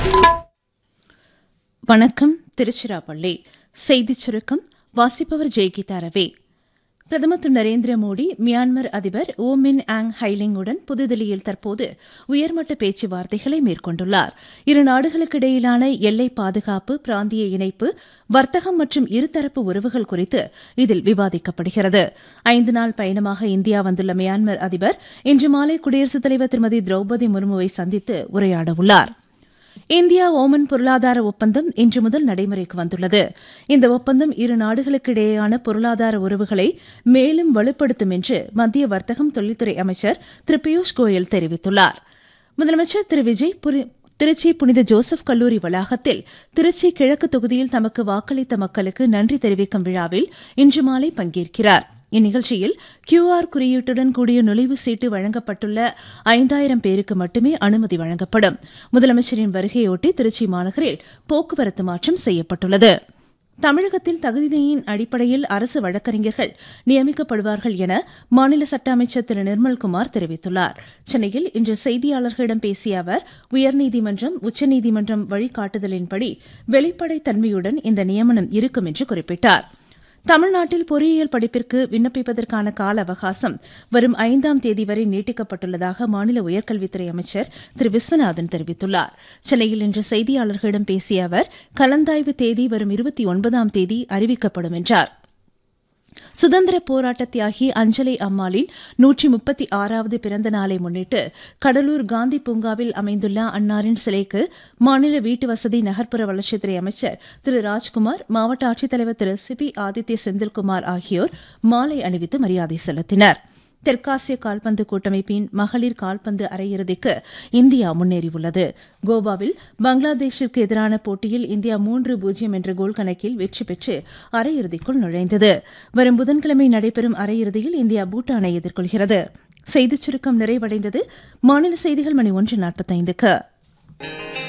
வணக்கம் திருச்சிராப்பள்ளி செய்திச் சுருக்கம் வாசிப்பவர் ஜெய்கீதா ரவி பிரதமர் திரு நரேந்திர மோடி மியான்மர் அதிபர் ஓ மின் ஆங் ஹைலிங்குடன் புதுதில்லியில் தற்போது உயர்மட்ட பேச்சுவார்த்தைகளை மேற்கொண்டுள்ளார் இரு நாடுகளுக்கிடையிலான எல்லை பாதுகாப்பு பிராந்திய இணைப்பு வர்த்தகம் மற்றும் இருதரப்பு உறவுகள் குறித்து இதில் விவாதிக்கப்படுகிறது ஐந்து நாள் பயணமாக இந்தியா வந்துள்ள மியான்மர் அதிபர் இன்று மாலை குடியரசுத் தலைவர் திருமதி திரௌபதி முர்முவை சந்தித்து உரையாடவுள்ளார் இந்தியா ஓமன் பொருளாதார ஒப்பந்தம் இன்று முதல் நடைமுறைக்கு வந்துள்ளது இந்த ஒப்பந்தம் இரு நாடுகளுக்கிடையேயான பொருளாதார உறவுகளை மேலும் வலுப்படுத்தும் என்று மத்திய வர்த்தகம் தொழில்துறை அமைச்சர் திரு பியூஷ் கோயல் தெரிவித்துள்ளார் முதலமைச்சர் திரு விஜய் புரி- திருச்சி புனித ஜோசப் கல்லூரி வளாகத்தில் திருச்சி கிழக்கு தொகுதியில் தமக்கு வாக்களித்த மக்களுக்கு நன்றி தெரிவிக்கும் விழாவில் இன்று மாலை பங்கேற்கிறார் இந்நிகழ்ச்சியில் கியூஆர் குறியீட்டுடன் கூடிய நுழைவு சீட்டு வழங்கப்பட்டுள்ள ஐந்தாயிரம் பேருக்கு மட்டுமே அனுமதி வழங்கப்படும் முதலமைச்சரின் வருகையொட்டி திருச்சி மாநகரில் போக்குவரத்து மாற்றம் செய்யப்பட்டுள்ளது தமிழகத்தில் தகுதியின் அடிப்படையில் அரசு வழக்கறிஞர்கள் நியமிக்கப்படுவார்கள் என மாநில சட்ட அமைச்சர் திரு நிர்மல்குமார் தெரிவித்துள்ளார் சென்னையில் இன்று செய்தியாளர்களிடம் பேசிய அவர் உயர்நீதிமன்றம் உச்சநீதிமன்றம் வழிகாட்டுதலின்படி வெளிப்படைத் தன்மையுடன் இந்த நியமனம் இருக்கும் என்று குறிப்பிட்டார் தமிழ்நாட்டில் பொறியியல் படிப்பிற்கு விண்ணப்பிப்பதற்கான கால அவகாசம் வரும் ஐந்தாம் தேதி வரை நீட்டிக்கப்பட்டுள்ளதாக மாநில உயர்கல்வித்துறை அமைச்சர் திரு விஸ்வநாதன் தெரிவித்துள்ளார் சென்னையில் இன்று செய்தியாளர்களிடம் பேசிய அவர் கலந்தாய்வு தேதி வரும் இருபத்தி ஒன்பதாம் தேதி அறிவிக்கப்படும் என்றார் சுதந்திர போராட்ட தியாகி அஞ்சலி அம்மாளின் நூற்றி முப்பத்தி ஆறாவது பிறந்த நாளை முன்னிட்டு கடலூர் காந்தி பூங்காவில் அமைந்துள்ள அன்னாரின் சிலைக்கு மாநில வீட்டு வசதி நகர்ப்புற வளர்ச்சித்துறை அமைச்சர் திரு ராஜ்குமார் மாவட்ட ஆட்சித்தலைவர் திரு சிபி ஆதித்ய செந்தில்குமார் ஆகியோர் மாலை அணிவித்து மரியாதை செலுத்தினர் தெற்காசிய கால்பந்து கூட்டமைப்பின் மகளிர் கால்பந்து அரையிறுதிக்கு இந்தியா முன்னேறியுள்ளது கோவாவில் பங்களாதேஷிற்கு எதிரான போட்டியில் இந்தியா மூன்று பூஜ்ஜியம் என்ற கோல் கணக்கில் வெற்றி பெற்று அரையிறுதிக்குள் நுழைந்தது வரும் புதன்கிழமை நடைபெறும் அரையிறுதியில் இந்தியா பூட்டானை எதிர்கொள்கிறது செய்திச் சுருக்கம் நிறைவடைந்தது மாநில செய்திகள் மணி ஒன்று நாற்பத்தைந்துக்கு